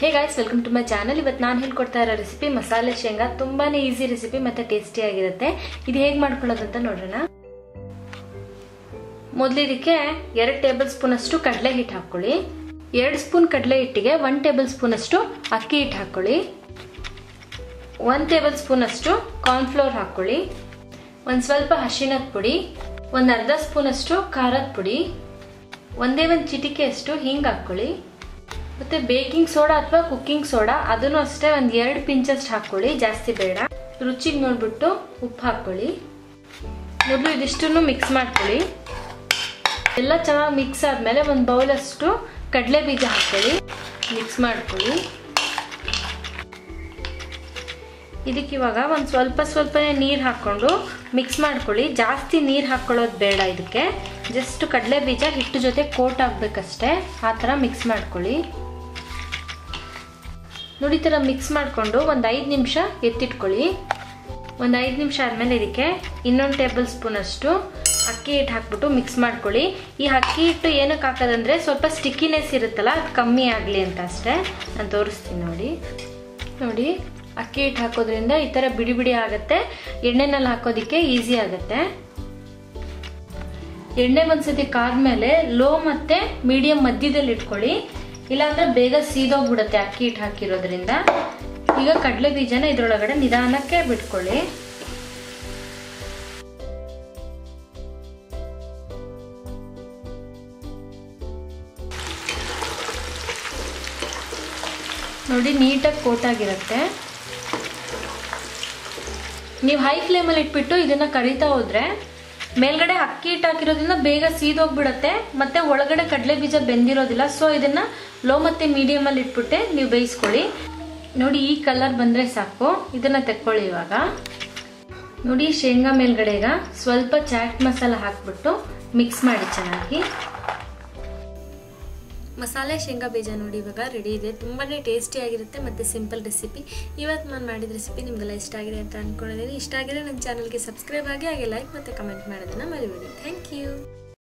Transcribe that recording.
hey guys welcome to my channel ಇವತ್ತು ನಾನು ಹೇಳ್ಕೊಡ್ತಾ ಇರೋ ರೆಸಿಪಿ ಮಸಾಲೆ ಶೇಂಗಾ ತುಂಬಾನೇ ಈಸಿ ರೆಸಿಪಿ ಮತ್ತೆ ಟೇಸ್ಟಿ ಆಗಿರುತ್ತೆ ಇದು ಹೇಗೆ ಮಾಡ್ಕೊಳ್ಳೋದು ಅಂತ ನೋಡೋಣ ಮೊದಲು ಇದಕ್ಕೆ ಎರಡು ಟೇಬಲ್ ಸ್ಪೂನ್ ಅಷ್ಟು ಕಡಲೆ ಹಿಟ್ಟು ಹಾಕೊಳ್ಳಿ ಎರಡು ಸ್ಪೂನ್ ಕಡಲೆ ಹಿಟ್ಟಿಗೆ ಒನ್ ಟೇಬಲ್ ಸ್ಪೂನ್ ಅಷ್ಟು ಅಕ್ಕಿ ಹಿಟ್ಟು ಹಾಕೊಳ್ಳಿ ಒನ್ ಟೇಬಲ್ ಸ್ಪೂನ್ ಅಷ್ಟು ಕಾರ್ನ್ಫ್ಲೋರ್ ಹಾಕೊಳ್ಳಿ ಒಂದು ಸ್ವಲ್ಪ ಅರಿಶಿಣದ ಪುಡಿ ಒಂದು ಅರ್ಧ ಸ್ಪೂನ್ ಅಷ್ಟು ಖಾರದ ಪುಡಿ ಒಂದೇ ಒಂದು ಚಿಟಿಕೆ ಅಷ್ಟು ಹಿಂಗೆ ಹಾಕ್ಕೊಳ್ಳಿ ಮತ್ತು ಬೇಕಿಂಗ್ ಸೋಡಾ ಅಥವಾ ಕುಕ್ಕಿಂಗ್ ಸೋಡಾ ಅದನ್ನು ಅಷ್ಟೇ ಒಂದು ಎರಡು ಪಿಂಚಷ್ಟು ಹಾಕ್ಕೊಳ್ಳಿ ಜಾಸ್ತಿ ಬೇಡ ರುಚಿಗೆ ನೋಡ್ಬಿಟ್ಟು ಉಪ್ಪು ಹಾಕ್ಕೊಳ್ಳಿ ಮೊದಲು ಇದಿಷ್ಟನ್ನು ಮಿಕ್ಸ್ ಮಾಡ್ಕೊಳ್ಳಿ ಎಲ್ಲ ಚೆನ್ನಾಗಿ ಮಿಕ್ಸ್ ಆದಮೇಲೆ ಒಂದು ಬೌಲಷ್ಟು ಕಡಲೆ ಬೀಜ ಹಾಕ್ಕೊಳ್ಳಿ ಮಿಕ್ಸ್ ಮಾಡ್ಕೊಳ್ಳಿ ಇದಕ್ಕೆ ಇವಾಗ ಒಂದು ಸ್ವಲ್ಪ ಸ್ವಲ್ಪನೇ ನೀರು ಹಾಕ್ಕೊಂಡು ಮಿಕ್ಸ್ ಮಾಡ್ಕೊಳ್ಳಿ ಜಾಸ್ತಿ ನೀರು ಹಾಕ್ಕೊಳ್ಳೋದು ಬೇಡ ಇದಕ್ಕೆ ಜಸ್ಟ್ ಕಡಲೆ ಬೀಜ ಹಿಟ್ಟು ಜೊತೆ ಕೋಟ್ ಆಗಬೇಕಷ್ಟೇ ಆ ಥರ ಮಿಕ್ಸ್ ಮಾಡ್ಕೊಳ್ಳಿ ನೋಡಿ ಥರ ಮಿಕ್ಸ್ ಮಾಡಿಕೊಂಡು ಒಂದು ಐದು ನಿಮಿಷ ಎತ್ತಿಟ್ಕೊಳ್ಳಿ ಒಂದು ಐದು ನಿಮಿಷ ಆದಮೇಲೆ ಇದಕ್ಕೆ ಇನ್ನೊಂದು ಟೇಬಲ್ ಸ್ಪೂನ್ ಅಷ್ಟು ಅಕ್ಕಿ ಹಿಟ್ಟು ಹಾಕ್ಬಿಟ್ಟು ಮಿಕ್ಸ್ ಮಾಡ್ಕೊಳ್ಳಿ ಈ ಅಕ್ಕಿ ಹಿಟ್ಟು ಏನಕ್ಕೆ ಹಾಕೋದಂದ್ರೆ ಸ್ವಲ್ಪ ಸ್ಟಿಕ್ಕಿನೆಸ್ ಇರುತ್ತಲ್ಲ ಅದು ಕಮ್ಮಿ ಆಗಲಿ ಅಂತ ಅಷ್ಟೇ ನಾನು ತೋರಿಸ್ತೀನಿ ನೋಡಿ ನೋಡಿ ಅಕ್ಕಿ ಹಿಟ್ಟು ಹಾಕೋದ್ರಿಂದ ಈ ಥರ ಬಿಡಿ ಬಿಡಿ ಆಗುತ್ತೆ ಎಣ್ಣೆನಲ್ಲಿ ಹಾಕೋದಕ್ಕೆ ಈಸಿ ಆಗುತ್ತೆ ಎಣ್ಣೆ ಒಂದ್ಸತಿ ಕಾದ್ಮೇಲೆ ಲೋ ಮತ್ತೆ ಮೀಡಿಯಂ ಮಧ್ಯದಲ್ಲಿ ಇಟ್ಕೊಳ್ಳಿ ಇಲ್ಲಾಂದ್ರೆ ಬೇಗ ಸೀದೋಗ್ಬಿಡುತ್ತೆ ಅಕ್ಕಿ ಹಿಟ್ಟು ಹಾಕಿರೋದ್ರಿಂದ ಈಗ ಕಡಲೆ ಬೀಜನ ಇದ್ರೊಳಗಡೆ ನಿಧಾನಕ್ಕೆ ಬಿಟ್ಕೊಳ್ಳಿ ನೋಡಿ ನೀಟಾಗಿ ಕೋಟಾಗಿರುತ್ತೆ ನೀವು ಹೈ ಫ್ಲೇಮಲ್ಲಿ ಇಟ್ಬಿಟ್ಟು ಇದನ್ನ ಕರಿತಾ ಹೋದ್ರೆ ಮೇಲ್ಗಡೆ ಅಕ್ಕಿ ಹಿಟ್ಟು ಹಾಕಿರೋದ್ರಿಂದ ಬೇಗ ಸೀದೋಗ್ಬಿಡುತ್ತೆ ಮತ್ತೆ ಒಳಗಡೆ ಕಡಲೆ ಬೀಜ ಬೆಂದಿರೋದಿಲ್ಲ ಸೊ ಇದನ್ನ ಲೋ ಮತ್ತೆ ಮೀಡಿಯಮ್ ಅಲ್ಲಿ ಇಟ್ಬಿಟ್ಟೆ ನೀವು ಬೇಯಿಸ್ಕೊಳ್ಳಿ ನೋಡಿ ಈ ಕಲರ್ ಬಂದ್ರೆ ಸಾಕು ಇದನ್ನ ತೆಕ್ಕೊಳ್ಳಿ ಇವಾಗ ನೋಡಿ ಶೇಂಗಾ ಮೇಲ್ಗಡೆ ಈಗ ಸ್ವಲ್ಪ ಚಾಟ್ ಮಸಾಲ ಹಾಕ್ಬಿಟ್ಟು ಮಿಕ್ಸ್ ಮಾಡಿ ಚೆನ್ನಾಗಿ ಮಸಾಲೆ ಶೇಂಗಾ ಬೀಜ ನೋಡಿ ಇವಾಗ ರೆಡಿ ಇದೆ ತುಂಬಾ ಟೇಸ್ಟಿ ಆಗಿರುತ್ತೆ ಮತ್ತು ಸಿಂಪಲ್ ರೆಸಿಪಿ ಇವತ್ತು ನಾನು ಮಾಡಿದ ರೆಸಿಪಿ ನಿಮಗೆಲ್ಲ ಇಷ್ಟ ಆಗಿದೆ ಅಂತ ಅಂದ್ಕೊಂಡಿದ್ದೀನಿ ಇಷ್ಟ ಆಗಿದೆ ನನ್ನ ಚಾನಲ್ಗೆ ಸಬ್ಸ್ಕ್ರೈಬ್ ಆಗಿ ಹಾಗೆ ಲೈಕ್ ಮತ್ತು ಕಮೆಂಟ್ ಮಾಡೋದನ್ನು ಮರಿಬೇಡಿ ಥ್ಯಾಂಕ್ ಯು